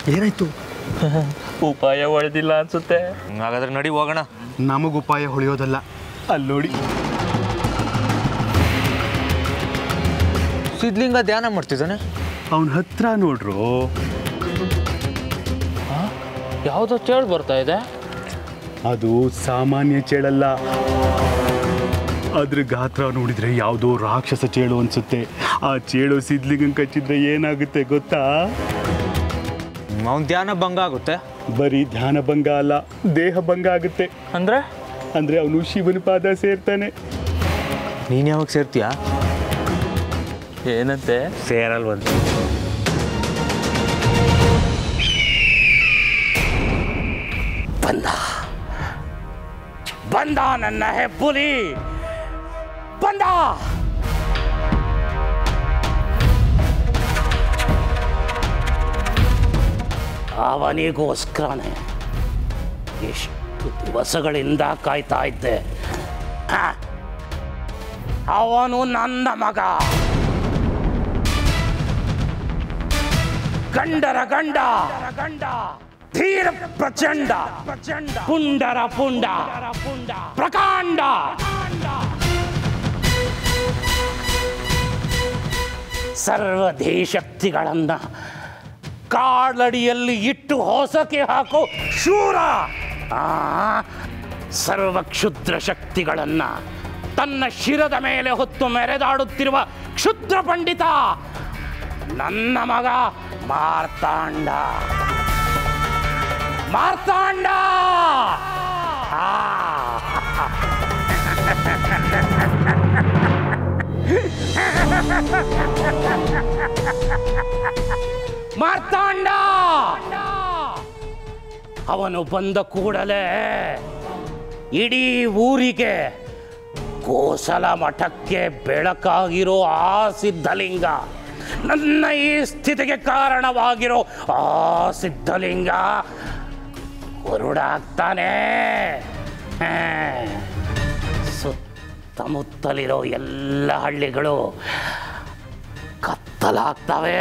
ಏನಾಯ್ತು ಉಪಾಯ ಒಳ್ದಿಲ್ಲ ಅನ್ಸುತ್ತೆ ಹಾಗಾದ್ರೆ ನಡಿ ಹೋಗೋಣ ನಮಗ್ ಉಪಾಯ ಹೊಳೆಯೋದಲ್ಲ ಅಲ್ಲಿ ನೋಡಿ ಸಿದ್ಲಿಂಗ ಧ್ಯಾನ ಮಾಡ್ತಿದ್ದಾನೆ ಅವನ ಹತ್ರ ನೋಡ್ರು ಯಾವುದೋ ಚೇಳು ಬರ್ತಾ ಇದೆ ಅದು ಸಾಮಾನ್ಯ ಚೇಳಲ್ಲ ಅದ್ರ ಗಾತ್ರ ನೋಡಿದ್ರೆ ಯಾವುದೋ ರಾಕ್ಷಸ ಚೇಳು ಅನ್ಸುತ್ತೆ ಆ ಚೇಳು ಸಿದ್ಲಿಗನ್ ಕಚ್ಚಿದ್ರೆ ಏನಾಗುತ್ತೆ ಗೊತ್ತಾ ಅವನ ಧ್ಯಾನ ಭಂಗ ಆಗುತ್ತೆ ಬರೀ ಧ್ಯಾನ ಭಂಗ ಅಲ್ಲ ದೇಹ ಭಂಗ ಆಗುತ್ತೆ ಅಂದ್ರೆ ಅಂದ್ರೆ ಅವನು ಶಿವನ ಪಾದ ಸೇರ್ತಾನೆ ನೀನು ಯಾವಾಗ ಸೇರ್ತೀಯಾ ಏನಂತೆ ಸೇರಲ್ವಂತ ಬಂದ ಬಂದ ನನ್ನ ಹೆಬ್ಬುಲಿ ಬಂದ ಅವನಿಗೋಸ್ಕರನೇ ಎಷ್ಟು ದಿವಸಗಳಿಂದ ಕಾಯ್ತಾ ಇದ್ದೆ ಆ, ಅವನು ನನ್ನ ಮಗ ಗಂಡರ ಗಂಡ ಗಂಡ ಧೀರ ಪ್ರಚಂಡ ಪ್ರಚಂಡ ಪುಂಡರ ಪುಂಡ ಪುಂಡ ಪ್ರಕಾಂಡ ಸರ್ವಧೀಶಕ್ತಿಗಳನ್ನ ಕಾಲಡಿಯಲ್ಲಿ ಇಟ್ಟು ಹೊಸಕೆ ಹಾಕೋ ಶೂರ ಆ, ಸರ್ವ ಕ್ಷುದ್ರ ಶಕ್ತಿಗಳನ್ನ ತನ್ನ ಶಿರದ ಮೇಲೆ ಹೊತ್ತು ಮೆರೆದಾಡುತ್ತಿರುವ ಕ್ಷುದ್ರ ಪಂಡಿತ ನನ್ನ ಮಗ ಮಾರ್ತಾಂಡ ಮಾರ್ತಾಂಡ ಆ. ಮಾರ್ತಾಂಡ ಅವನು ಬಂದ ಕೂಡಲೇ ಇಡೀ ಊರಿಗೆ ಕೋಸಲ ಮಠಕ್ಕೆ ಬೆಳಕಾಗಿರೋ ಆ ಸಿದ್ಧಲಿಂಗ ನನ್ನ ಈ ಸ್ಥಿತಿಗೆ ಕಾರಣವಾಗಿರೋ ಆ ಸಿದ್ಧಲಿಂಗ ಕುರುಡಾಗ್ತಾನೆ ಹಾ. ಸುತ್ತಮುತ್ತಲಿರೋ ಎಲ್ಲ ಹಳ್ಳಿಗಳು ಕತ್ತಲಾಗ್ತವೆ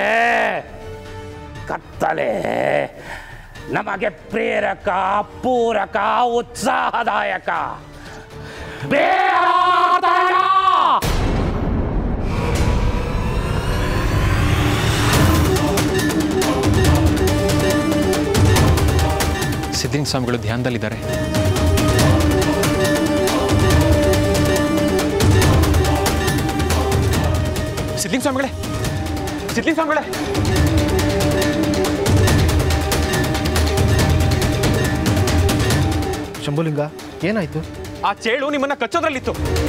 ಕತ್ತಲೆ ನಮಗೆ ಪ್ರೇರಕ ಪೂರಕ ಉತ್ಸಾಹದಾಯಕ ಬೇಡ ಮಾತಾಡ! ಸಿದ್ಧಲಿಂಗ ಸ್ವಾಮಿಗಳು ಧ್ಯಾನದಲ್ಲಿದ್ದಾರೆ ಸಿದ್ಧಲಿಂಗ ಸ್ವಾಮಿಗಳೇ ಸಿದ್ಧಲಿಂಗ ಸ್ವಾಮಿಗಳೇ ಶಂಭುಲಿಂಗ ಏನಾಯ್ತು ಆ ಚೇಳು ನಿಮ್ಮನ್ನ ಕಚ್ಚೋದ್ರಲ್ಲಿತ್ತು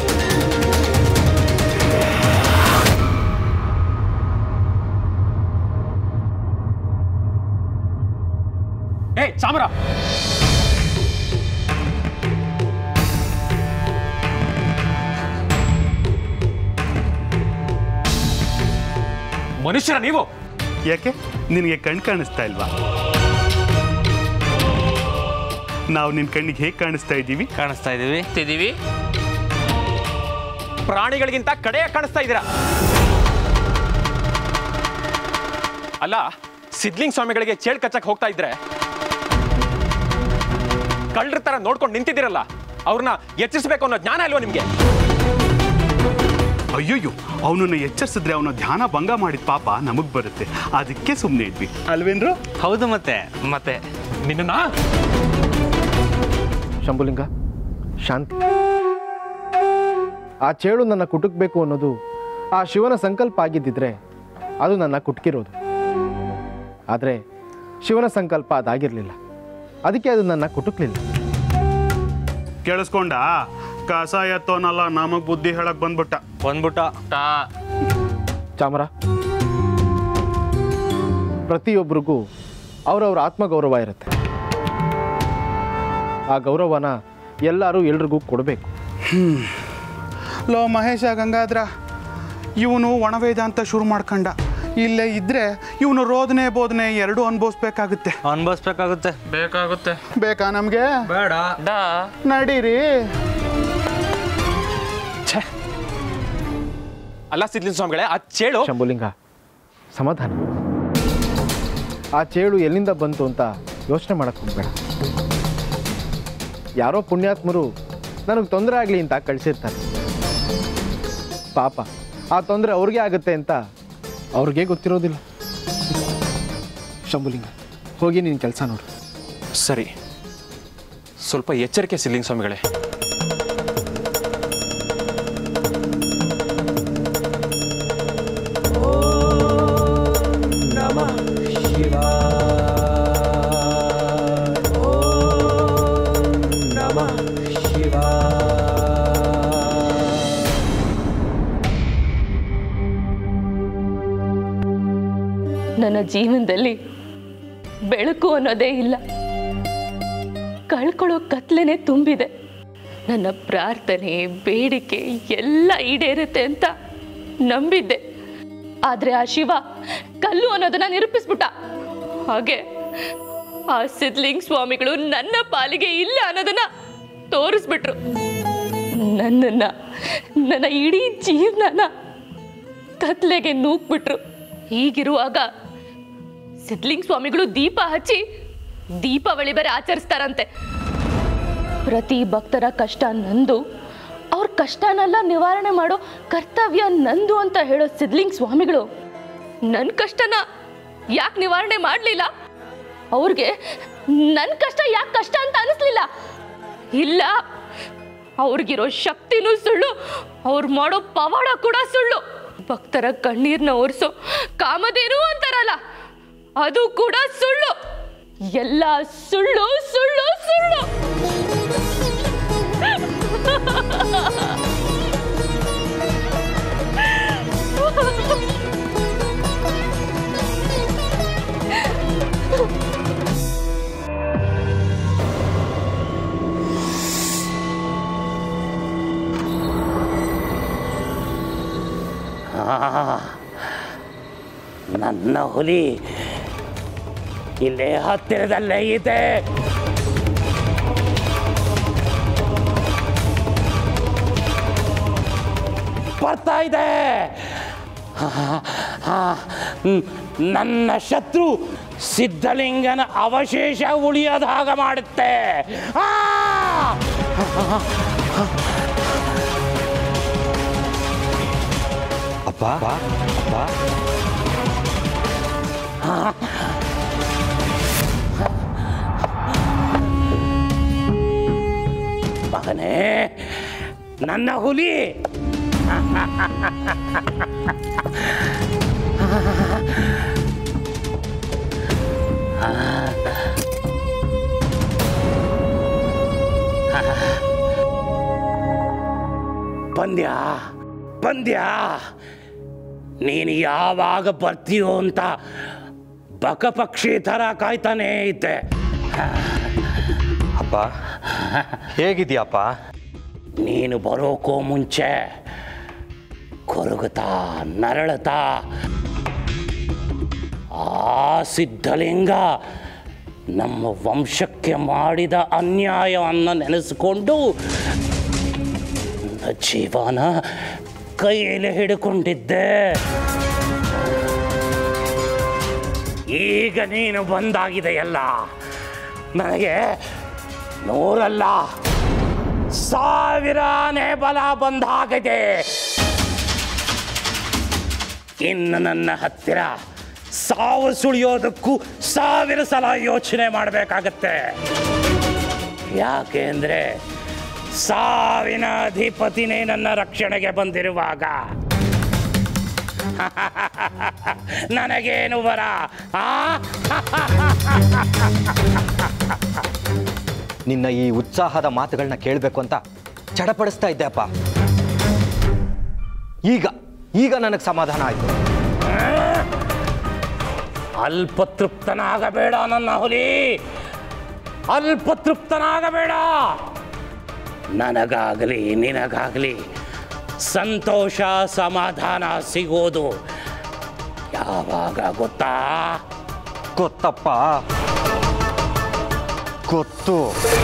ಏಯ್ ಚಾಮರ ಮನುಷ್ಯರ ನೀವು ಯಾಕೆ ನಿನಗೆ ಕಣ್ ಕಾಣಿಸ್ತಾ ಇಲ್ವಾ ನಾವು ನಿನ್ನ ಕಣ್ಣಿಗೆ ಹೇಗೆ ಕಾಣಿಸ್ತಾ ಇದ್ದೀವಿ ಕಾಣಿಸ್ತಾ ಇದೀವಿ ತಿದೀವಿ ಪ್ರಾಣಿಗಳಿಗಿಂತ ಕಡೆಯ ಕಾಣಿಸ್ತಾ ಇದ್ದೀರಾ ಅಲ್ಲ ಸಿದ್ಲಿಂಗ್ ಸ್ವಾಮಿಗಳಿಗೆ ಚೇಳ್ ಕಚ್ಚಕ್ ಹೋಗ್ತಾ ಇದ್ರೆ ಕಳ್ಳರ ತರ ನೋಡ್ಕೊಂಡು ನಿಂತಿದ್ದೀರಲ್ಲ ಅವ್ರನ್ನ ಎಚ್ಚರಿಸಬೇಕು ಅನ್ನೋ ಜ್ಞಾನ ಇಲ್ವಾ ನಿಮ್ಗೆ ಅಯ್ಯೋಯ್ಯೋ ಅವನನ್ನ ಎಚ್ಚರಿಸಿದ್ರೆ ಅವನ ಧ್ಯಾನ ಭಂಗ ಮಾಡಿದ ಪಾಪ ನಮಗ್ ಬರುತ್ತೆ ಅದಕ್ಕೆ ಸುಮ್ಮನೆ ಇದ್ವಿ ಅಲ್ವೇನ್ರು ಹೌದು ಮತ್ತೆ ಮತ್ತೆ ನಿನ್ನ ಶಂಭುಲಿಂಗ ಶಾಂತಿ ಆ ಚೇಳು ನನ್ನ ಕುಟುಕಬೇಕು ಅನ್ನೋದು ಆ ಶಿವನ ಸಂಕಲ್ಪ ಆಗಿದ್ದಿದ್ರೆ ಅದು ನನ್ನ ಕುಟುಕಿರೋದು ಆದರೆ ಶಿವನ ಸಂಕಲ್ಪ ಅದಾಗಿರಲಿಲ್ಲ ಅದಕ್ಕೆ ಅದು ನನ್ನ ಕುಟುಕಲಿಲ್ಲ ಕೇಳಿಸ್ಕೊಂಡ ಕಸ ಎತ್ತೋನಲ್ಲ ನಮಗ್ ಬುದ್ಧಿ ಹೇಳಕ್ ಬಂದ್ಬಿಟ್ಟ ಬಂದ್ಬಿಟ್ಟ ಟಾ ಚಾಮರ ಪ್ರತಿಯೊಬ್ಬರಿಗೂ ಅವರವ್ರ ಆತ್ಮಗೌರವ ಇರುತ್ತೆ ಆ ಗೌರವನ ಎಲ್ಲರೂ ಎಲ್ರಿಗೂ ಕೊಡಬೇಕು ಲೋ ಮಹೇಶ ಗಂಗಾದ್ರ ಇವನು ಒಣವೇದಾಂತ ಶುರು ಮಾಡ್ಕೊಂಡ ಇಲ್ಲೇ ಇದ್ರೆ ಇವನು ರೋದನೆ ಬೋಧನೆ ಎರಡೂ ಅನುಭವಿಸ್ಬೇಕಾಗುತ್ತೆ ಅನ್ಭವಿಸ್ಬೇಕಾಗುತ್ತೆ ಬೇಕಾಗುತ್ತೆ ಬೇಕಾ ನಮ್ಗೆ ಬೇಡ ಡಾ ನಡೀರಿ ಅಲ್ಲ ಸಿದ್ಲಿಂಗ್ ಸ್ವಾಮಿಗಳೇ ಆ ಚೇಳು ಶಂಭುಲಿಂಗ ಸಮಾಧಾನ ಆ ಚೇಳು ಎಲ್ಲಿಂದ ಬಂತು ಅಂತ ಯೋಚನೆ ಮಾಡಕ್ಕೆ ಹೋಗ್ಬೇಡ ಯಾರೋ ಪುಣ್ಯಾತ್ಮರು ನನಗೆ ತೊಂದರೆ ಆಗಲಿ ಅಂತ ಕಳಿಸಿರ್ತಾರೆ ಪಾಪ ಆ ತೊಂದರೆ ಅವ್ರಿಗೆ ಆಗುತ್ತೆ ಅಂತ ಅವ್ರಿಗೆ ಗೊತ್ತಿರೋದಿಲ್ಲ ಶಂಭುಲಿಂಗ ಹೋಗಿ ನೀನು ಕೆಲಸ ನೋಡು ಸರಿ ಸ್ವಲ್ಪ ಎಚ್ಚರಿಕೆ ಸಿದ್ಲಿಂಗ ಸ್ವಾಮಿಗಳೇ ನನ್ನ ಜೀವನದಲ್ಲಿ ಬೆಳಕು ಅನ್ನೋದೇ ಇಲ್ಲ ಕಳ್ಕೊಳ್ಳೋ ಕತ್ಲೆನೇ ತುಂಬಿದೆ ನನ್ನ ಪ್ರಾರ್ಥನೆ ಬೇಡಿಕೆ ಎಲ್ಲ ಈಡೇರುತ್ತೆ ಅಂತ ನಂಬಿದ್ದೆ ಆದರೆ ಆ ಶಿವ ಕಲ್ಲು ಅನ್ನೋದನ್ನ ನಿರೂಪಿಸ್ಬಿಟ್ಟ ಹಾಗೆ ಆ ಸಿದ್ಲಿಂಗ್ ಸ್ವಾಮಿಗಳು ನನ್ನ ಪಾಲಿಗೆ ಇಲ್ಲ ಅನ್ನೋದನ್ನ ತೋರಿಸ್ಬಿಟ್ರು ನನ್ನನ್ನ ನನ್ನ ಇಡೀ ಜೀವನನ ಕತ್ಲೆಗೆ ನೂಕ್ಬಿಟ್ರು ಹೀಗಿರುವಾಗ ಸಿದ್ಲಿಂಗ್ ಸ್ವಾಮಿಗಳು ದೀಪ ಹಚ್ಚಿ ದೀಪಾವಳಿ ಬೇರೆ ಆಚರಿಸ್ತಾರಂತೆ ಪ್ರತಿ ಭಕ್ತರ ಕಷ್ಟ ನಂದು ಅವ್ರ ಕಷ್ಟನೆಲ್ಲ ನಿವಾರಣೆ ಮಾಡೋ ಕರ್ತವ್ಯ ನಂದು ಅಂತ ಹೇಳೋ ಸಿದ್ಲಿಂಗ್ ಸ್ವಾಮಿಗಳು ನನ್ನ ಕಷ್ಟನ ಯಾಕೆ ನಿವಾರಣೆ ಮಾಡಲಿಲ್ಲ ಅವ್ರಿಗೆ ನನ್ನ ಕಷ್ಟ ಯಾಕೆ ಕಷ್ಟ ಅಂತ ಅನಿಸ್ಲಿಲ್ಲ ಇಲ್ಲ ಅವ್ರಿಗಿರೋ ಶಕ್ತಿನೂ ಸುಳ್ಳು ಅವ್ರು ಮಾಡೋ ಪವಾಡ ಕೂಡ ಸುಳ್ಳು ಭಕ್ತರ ಕಣ್ಣೀರ್ನ ಒರೆಸೋ ಕಾಮಧೇನು ಅಂತಾರಲ್ಲ ಅದು ಕೂಡ ಸುಳ್ಳು ಎಲ್ಲ ಸುಳ್ಳು ಸುಳ್ಳು ಸುಳ್ಳು ಆ, ನನ್ನ ಹುಲಿ ಇಲ್ಲೇ ಹತ್ತಿರದಲ್ಲೇ ಇದೆ ಬರ್ತಾ ಇದೆ ಆ, ಆ, ನ್- ನನ್ನ ಶತ್ರು ಸಿದ್ಧಲಿಂಗನ ಅವಶೇಷ ಉಳಿಯದ ಹಾಗೆ ಮಾಡುತ್ತೆ ಆ! ಅಪ್ಪ ಅಪ್ಪ ಮಗನೇ ನನ್ನ ಹುಲಿ ಪಂದ್ಯ ಪಂದ್ಯ ನೀನು ಯಾವಾಗ ಬರ್ತೀಯೋ ಅಂತ ಬಕಪಕ್ಷಿ ಥರ ಕಾಯ್ತಾನೇ ಇದ್ದೆ ಅಪ್ಪ ಹೇಗಿದ್ಯಪ್ಪ ನೀನು ಬರೋಕೋ ಮುಂಚೆ ಕೊರಗುತ್ತಾ ನರಳುತ್ತಾ ಆ ಸಿದ್ಧಲಿಂಗ ನಮ್ಮ ವಂಶಕ್ಕೆ ಮಾಡಿದ ಅನ್ಯಾಯವನ್ನು ನೆನೆಸಿಕೊಂಡು ನನ್ನ ಜೀವನ ಕೈಯಲ್ಲಿ ಹಿಡ್ಕೊಂಡಿದ್ದೆ ಈಗ ನೀನು ಬಂದಾಗಿದೆಯಲ್ಲ ನನಗೆ ನೂರಲ್ಲ ಸಾವಿರಾನೇ ಬಲ ಬಂದಾಗಿದೆ ಇನ್ನು ನನ್ನ ಹತ್ತಿರ ಸಾವು ಸುಳಿಯೋದಕ್ಕೂ ಸಾವಿರ ಸಲ ಯೋಚನೆ ಮಾಡಬೇಕಾಗತ್ತೆ ಯಾಕೆ ಅಂದ್ರೆ ಸಾವಿನ ಅಧಿಪತಿನೇ ನನ್ನ ರಕ್ಷಣೆಗೆ ಬಂದಿರುವಾಗ ನನಗೇನು ಬರ ಆ ನಿನ್ನ ಈ ಉತ್ಸಾಹದ ಮಾತುಗಳನ್ನ ಕೇಳಬೇಕು ಅಂತ ಚಡಪಡಿಸ್ತಾ ಇದ್ದೆ ಅಪ್ಪ ಈಗ ಈಗ ನನಗೆ ಸಮಾಧಾನ ಆಯ್ತು ಅಲ್ಪತೃಪ್ತನಾಗಬೇಡ ನನ್ನ ಹುಲಿ ಅಲ್ಪತೃಪ್ತನಾಗಬೇಡ ನನಗಾಗಲಿ ನಿನಗಾಗಲಿ ಸಂತೋಷ ಸಮಾಧಾನ ಸಿಗೋದು ಯಾವಾಗ ಗೊತ್ತಾ ಗೊತ್ತಪ್ಪ ಗೊತ್ತು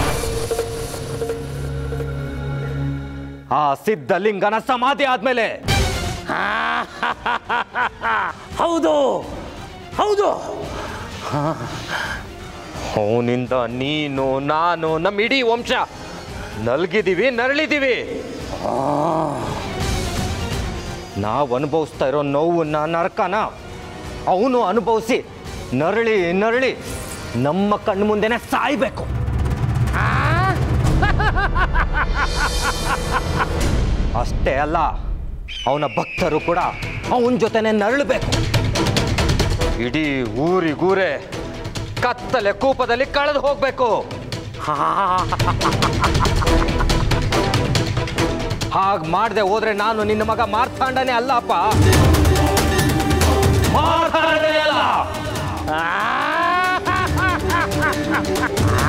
ಆ ಸಿದ್ಧಲಿಂಗನ ಸಮಾಧಿ ಆದ್ಮೇಲೆ ಹೌದು ಹೌದು ಅವನಿಂದ ನೀನು ನಾನು ನಮ್ಮ ಇಡೀ ವಂಶ ನಲ್ಗಿದೀವಿ ನರಳಿದೀವಿ ನಾವು ಅನುಭವಿಸ್ತಾ ಇರೋ ನೋವನ್ನ ನರಕನ ಅವನು ಅನುಭವಿಸಿ ನರಳಿ ನರಳಿ ನಮ್ಮ ಕಣ್ಣು ಮುಂದೆನೆ ಸಾಯ್ಬೇಕು ಅಷ್ಟೇ ಅಲ್ಲ ಅವನ ಭಕ್ತರು ಕೂಡ ಅವನ ಜೊತೆನೆ ನರಳಬೇಕು ಇಡೀ ಊರಿಗೂರೇ ಕತ್ತಲೆ ಕೂಪದಲ್ಲಿ ಕಳೆದು ಹೋಗ್ಬೇಕು ಹಾಗೆ ಮಾಡದೆ ಹೋದ್ರೆ ನಾನು ನಿನ್ನ ಮಗ ಮಾರ್ತಾಂಡನೇ ಅಲ್ಲಪ್ಪ ಮಾರ್ತಾಂಡನೇ ಅಲ್ಲ ಆ